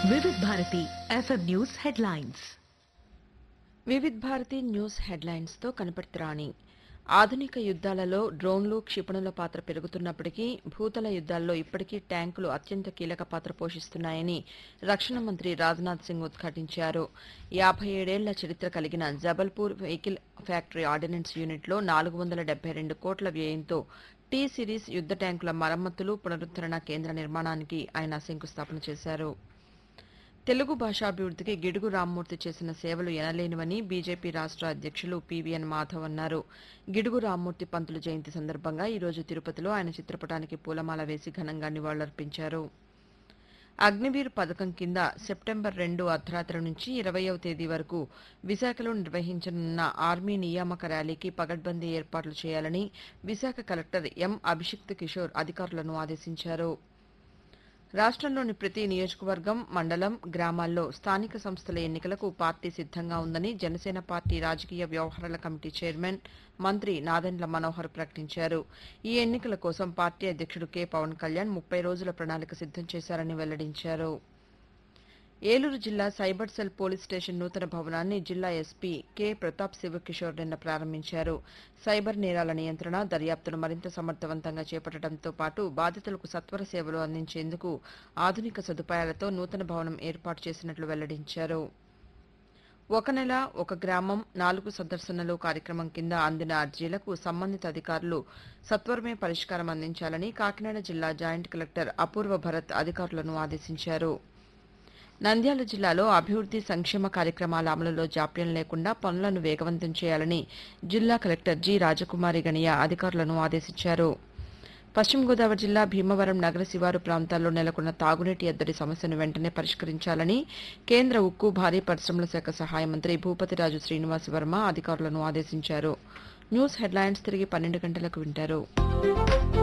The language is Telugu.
వివిధ Bharati FM news headlines Vividh Bharati news హెడ్లైన్స్తో కనపడుతురాని ఆధునిక యుద్ధాలలో డ్రోన్లు క్షిపణుల పాత్ర పెరుగుతున్నప్పటికీ భూతల యుద్ధాల్లో ఇప్పటికీ ట్యాంకులు అత్యంత కీలక పాత్ర పోషిస్తున్నాయని రక్షణ మంత్రి రాజ్నాథ్ సింగ్ ఉద్ఘాటించారు యాభై ఏడేళ్ల చరిత్ర కలిగిన జబల్పూర్ వెహికల్ ఫ్యాక్టరీ ఆర్డినెన్స్ యూనిట్లో నాలుగు వందల డెబ్బై రెండు కోట్ల వ్యయంతో టీ సిరీస్ యుద్ధ ట్యాంకుల మరమ్మతులు పునరుద్ధరణ కేంద్ర నిర్మాణానికి ఆయన శంకుస్థాపన చేశారు తెలుగు భాషాభివృద్ధికి గిడుగు రామ్మూర్తి చేసిన సేవలు ఎనలేనివని బీజేపీ రాష్ట్ర అధ్యక్షులు పీవీఎన్ మాధవ్ అన్నారు గిడుగు రామ్మూర్తి పంతులు జయంతి సందర్భంగా ఈరోజు తిరుపతిలో ఆయన చిత్రపటానికి పూలమాల వేసి ఘనంగా నివాళులర్పించారు అగ్నివీర్ పథకం కింద సెప్టెంబర్ రెండు అర్ధరాత్రి నుంచి ఇరవయవ తేదీ వరకు విశాఖలో నిర్వహించనున్న ఆర్మీ నియామక ర్యాలీకి పగడ్బందీ ఏర్పాట్లు చేయాలని విశాఖ కలెక్టర్ ఎం అభిషిక్త్ కిషోర్ అధికారులను ఆదేశించారు రాష్ట్రంలోని ప్రతి నియోజకవర్గం మండలం గ్రామాల్లో స్థానిక సంస్థల ఎన్నికలకు పార్టీ సిద్ధంగా ఉందని జనసేన పార్టీ రాజకీయ వ్యవహారాల కమిటీ చైర్మన్ మంత్రి నాదెండ్ల మనోహర్ ప్రకటించారు ఈ ఎన్నికల కోసం పార్టీ అధ్యక్షుడు కె పవన్ కళ్యాణ్ ముప్పై రోజుల ప్రణాళిక సిద్ధం చేశారని వెల్లడించారు ఏలూరు జిల్లా సైబర్ సెల్ పోలీస్ స్టేషన్ నూతన భవనాన్ని జిల్లా ఎస్పీ కె ప్రతాప్ శివకిషోర్ నిన్న ప్రారంభించారు సైబర్ నేరాల నియంత్రణ దర్యాప్తును మరింత సమర్థవంతంగా చేపట్టడంతో పాటు బాధితులకు సత్వర సేవలు అందించేందుకు ఆధునిక సదుపాయాలతో నూతన భవనం ఏర్పాటు చేసినట్లు వెల్లడించారు ఒక నెల ఒక గ్రామం నాలుగు సందర్శనలు కార్యక్రమం కింద అందిన అర్జీలకు సంబంధిత అధికారులు సత్వరమే పరిష్కారం అందించాలని కాకినాడ జిల్లా జాయింట్ కలెక్టర్ అపూర్వ భరత్ అధికారులను ఆదేశించారు నంద్యాల జిల్లాలో అభివృద్ది సంక్షేమ కార్యక్రమాల అమలులో జాప్యం లేకుండా పనులను వేగవంతం చేయాలని జిల్లా కలెక్టర్ జి రాజకుమారి గణియ అధికారులను ఆదేశించారు పశ్చిమ గోదావరి జిల్లా భీమవరం నగర శివారు ప్రాంతాల్లో నెలకొన్న తాగునీటి ఎద్దడి సమస్యను వెంటనే పరిష్కరించాలని కేంద్ర ఉక్కు భారీ పరిశ్రమల శాఖ సహాయ మంత్రి భూపతిరాజు శ్రీనివాస్ వర్మ అధికారులను ఆదేశించారు న్యూస్ హెడ్లైన్స్ తిరిగి పన్నెండు గంటలకు వింటారు